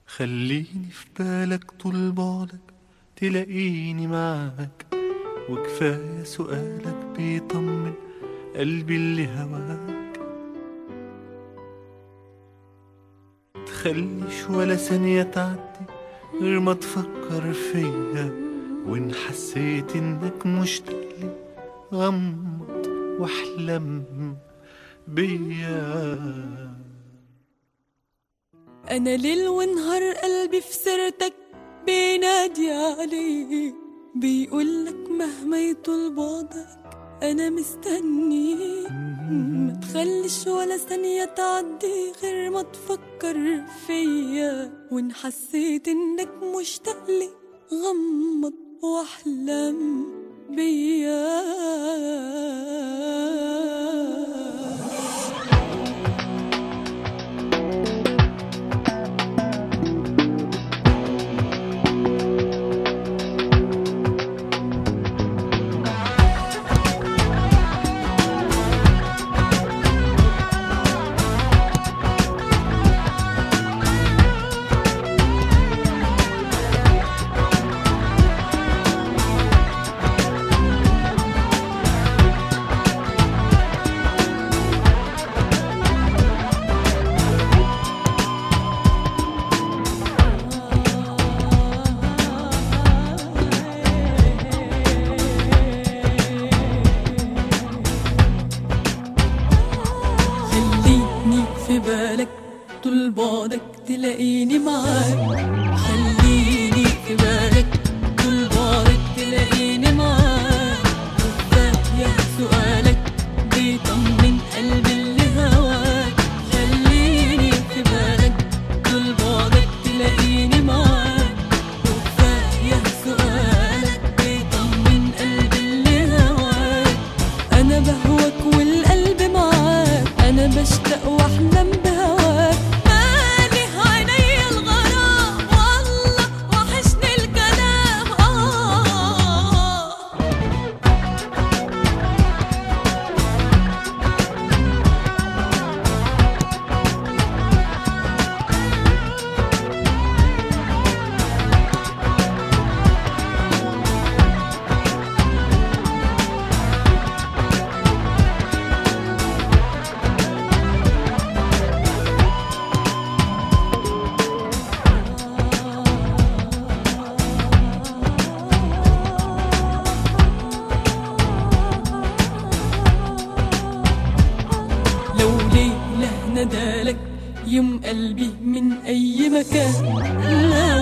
خليني في بالك طول بعدك تلاقيني معاك وكفاية سؤالك بيطمن قلبي اللي هواك تخليش ولا ثانية تعدي غير ما تفكر فيا وإن حسيت إنك مشتاق لي غمض واحلم بيا أنا ليل ونهار قلبي في سيرتك بينادي عليك بيقولك مهما يطول بعدك أنا مستنيك ما تخليش ولا ثانية تعدي غير ما تفكر فيا وإن حسيت إنك مشتاق لي غمض واحلم بيا خليني في بالك طول بعدك تلاقيني معاك خليني في بالك طول بعدك تلاقيني معاك وكفاية سؤالك بيطمن قلبي اللي هواك خليني في بالك طول بعدك تلاقيني معاك وكفاية سؤالك بيطمن قلبي اللي هواك انا بهواك والقلب معاك انا بشتاق واحلم بهواك مالي عيني الغرام والله وحشني الكلام آه لو ليلة ندالك يوم قلبي من أي مكان لا